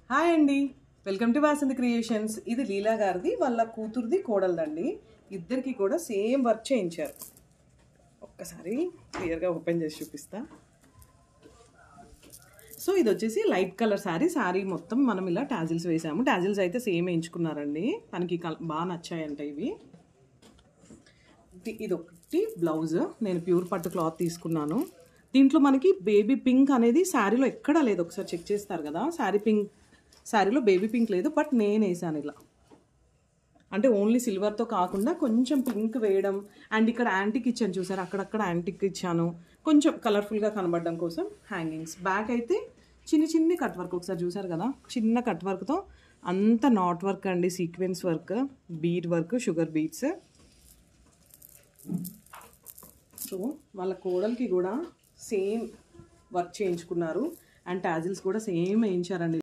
hi అండి welcome to Vasanthi creations ఇది లీలా గారిది వాళ్ళ కూతురుది కోడలదండి ఇద్దరికి కూడా సేమ్ వర్క్ చేయించారు ఒక్కసారి క్లియర్గా ఓపెన్ చేసి చూపిస్తా సో ఇది వచ్చేసి లైట్ కలర్ శారీ శారీ మొత్తం మనం ఇలా టాజిల్స్ వేసాము టాజిల్స్ అయితే సేమ్ వేయించుకున్నారండి తనకి కల్- బాగా నచ్చాయంట ఇవి ఇది- ఇది ఒకటి బ్లౌజ్ నేను ప్యూర్ పట్టు క్లాత్ తీసుకున్నాను దీంట్లో మనకి బేబీ పింక్ అనేది శారీలో ఎక్కడా లేదు ఒకసారి చెక్ చేస్తారు కదా శారీ పింక్ శారీలో బేబీ పింక్ లేదు బట్ నేను వేసాను ఇలా అంటే ఓన్లీ సిల్వర్తో కాకుండా కొంచెం పింక్ వేయడం అండ్ ఇక్కడ యాంటిక్ ఇచ్చాను చూసారు అక్కడక్కడ యాంటిక్ ఇచ్చాను కొంచెం కలర్ఫుల్గా కనబడడం కోసం హ్యాంగింగ్స్ బ్యాక్ అయితే చిన్న చిన్ని కట్ వర్క్ ఒకసారి చూసారు కదా చిన్న కట్ వర్క్తో అంత నాట్ వర్క్ అండి sequence work bead work sugar beads so వాళ్ళ కోడలికి కూడా సేమ్ వర్క్ చేయించుకున్నారు అండ్ టాజిల్స్ కూడా సేమ్ వేయించారండి